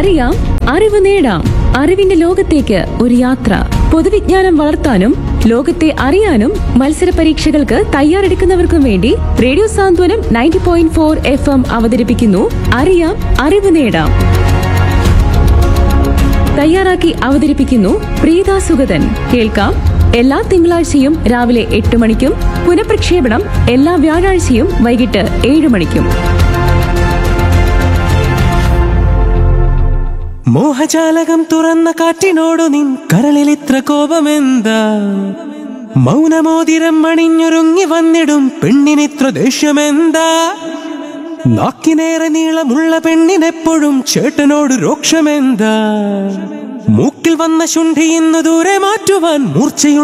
അറിയാം അറിവ് നേടാം അറിവിന്റെ ലോകത്തേക്ക് ഒരു യാത്ര പൊതുവിജ്ഞാനം വളർത്താനും ലോകത്തെ അറിയാനും മത്സര പരീക്ഷകൾക്ക് തയ്യാറെടുക്കുന്നവർക്കും വേണ്ടി radio Santhwanam ninety point four F M അവതരിപ്പിക്കുന്നു അറിയാം അറിവ് നേടാം തയ്യാറാക്കി അവതരിപ്പിക്കുന്നു പ്രീത സുഗതൻ കേൾക്കാം എല്ലാ തിങ്കളാഴ്ചയും രാവിലെ എട്ട് മണിക്കും പുനഃപ്രക്ഷേപണം എല്ലാ വ്യാഴാഴ്ചയും വൈകിട്ട് ഏഴ് മണിക്കും മോഹജാലകം തുറന്ന കാറ്റിനോടു നിൻ കരളിലിത്ര കോപമെന്താ മൗനമോതിരം അണിഞ്ഞൊരുങ്ങി വന്നിടും പെണ്ണിനിത്ര ദേഷ്യമെന്താ നാക്കിനേറെ നീളമുള്ള പെണ്ണിനെപ്പോഴും ചേട്ടനോട് രോക്ഷമെന്താ മൂക്കിൽ വന്ന ശുണ്ഠി ഇന്ന് ദൂരെ മാറ്റുവാൻ മൂർച്ചയുള്ള